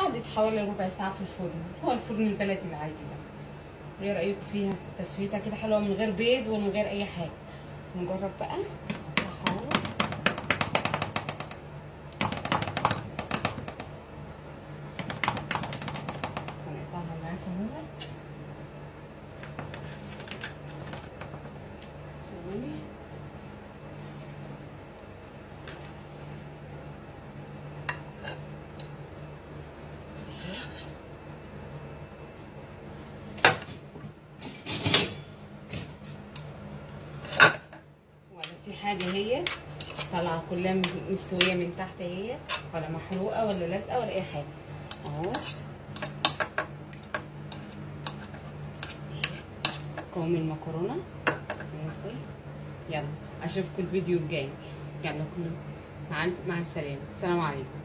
قعدت حوالي ربع ساعه في الفرن هو الفرن البلدي العادي ده ايه رايكم فيها تسويتها كده حلوه من غير بيض ومن غير اي حاجه نجرب بقى اهو هنقطعها معاكم اهوت ثواني ولا في حاجة هي طالعة كلها مستوية من تحت هي ولا محروقة ولا لازقة ولا أي حاجة أهو قوام المكرونة ماشي يلا أشوفكم الفيديو الجاي يلا كله مع مع السلامة السلام عليكم